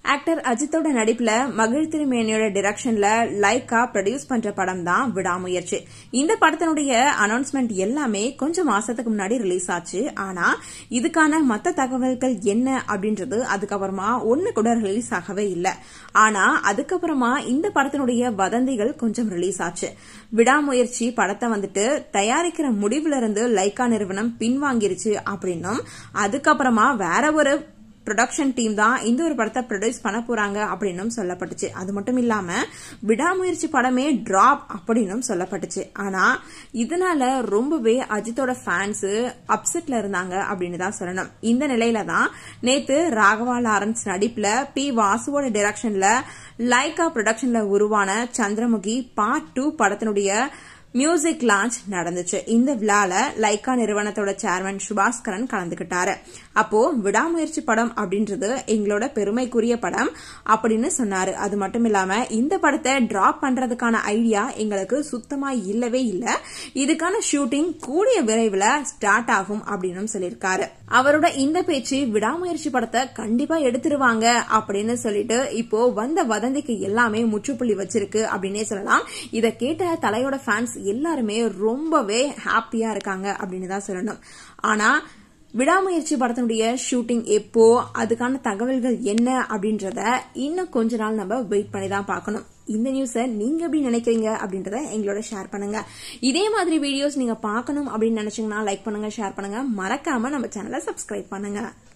actor அஜித்தோட நடிப்புல மகிழ் திருமேனியோட டிரெக்ஷன்ல லைக்கா ப்ரொடியூஸ் பண்ற படம் தான் விடாமுயற்சி இந்த படத்தினுடைய அனௌன்ஸ்மெண்ட் எல்லாமே கொஞ்சம் மாசத்துக்கு முன்னாடி ரிலீஸ் ஆச்சு ஆனா இதுக்கான மத்த தகவல்கள் என்ன அப்படின்றது அதுக்கப்புறமா ஒண்ணு கூட ரிலீஸ் ஆகவே இல்ல ஆனா அதுக்கப்புறமா இந்த படத்தினுடைய வதந்திகள் கொஞ்சம் ரிலீஸ் ஆச்சு விடாமுயற்சி படத்தை வந்துட்டு தயாரிக்கிற முடிவுல இருந்து லைக்கா நிறுவனம் பின்வாங்கிருச்சு அப்படின்னும் அதுக்கப்புறமா வேற ஒரு ப்ரொடக்ஷன் டீம் தான் இந்த ஒரு படத்தை ப்ரொடியூஸ் பண்ண போறாங்க அப்படின்னும் சொல்லப்பட்டுச்சு அது மட்டும் இல்லாம விடாமுயற்சி படமே டிராப் அப்படின்னும் சொல்லப்பட்டுச்சு ஆனா இதனால ரொம்பவே அஜித்தோட ஃபேன்ஸ் அப்செட்ல இருந்தாங்க அப்படின்னு தான் சொல்லணும் இந்த நிலையில தான் நேத்து ராகவா லாரன்ஸ் நடிப்புல பி வாசுவோட டிரெக்ஷன்ல லைகா ப்ரொடக்ஷன்ல உருவான சந்திரமுகி பார்ட் டூ படத்தினுடைய மியூசிக் லான்ச் நடந்துச்சு இந்த விழால லைக்கா நிறுவனத்தோட சேர்மன் சுபாஸ்கரன் கலந்துகிட்டாரு அப்போ விடாமுயற்சி படம் அப்படின்றது எங்களோட பெருமைக்குரிய படம் அப்படின்னு சொன்னாரு அது மட்டும் இல்லாம இந்த படத்தை டிராப் பண்றதுக்கான ஐடியா எங்களுக்கு சுத்தமா இல்லவே இல்ல இதுக்கான ஷூட்டிங் கூடிய விரைவில் ஸ்டார்ட் ஆகும் அப்படின்னு சொல்லியிருக்காரு அவரோட இந்த பேச்சு விடாமுயற்சி படத்தை கண்டிப்பா எடுத்துருவாங்க அப்படின்னு சொல்லிட்டு இப்போ வந்த வதந்திக்கு எல்லாமே முற்றுப்புள்ளி வச்சிருக்கு அப்படின்னே சொல்லலாம் இதை கேட்ட தலையோட ஃபேன்ஸ் எல்லாருமே ரொம்பவே ஹாப்பியா இருக்காங்க அப்படின்னு தான் சொல்லணும் ஆனா விடாமுயற்சி படத்தினுடைய ஷூட்டிங் எப்போ அதுக்கான தகவல்கள் என்ன அப்படின்றத இன்னும் கொஞ்ச நாள் நம்ம வெயிட் பண்ணி தான் பார்க்கணும் இந்த நியூஸை நீங்க எப்படி நினைக்கிறீங்க அப்படின்றத எங்களோட ஷேர் பண்ணுங்க இதே மாதிரி வீடியோஸ் நீங்க பார்க்கணும் அப்படின்னு நினைச்சீங்கன்னா லைக் பண்ணுங்க ஷேர் பண்ணுங்க மறக்காம நம்ம சேனலை சப்ஸ்கிரைப் பண்ணுங்க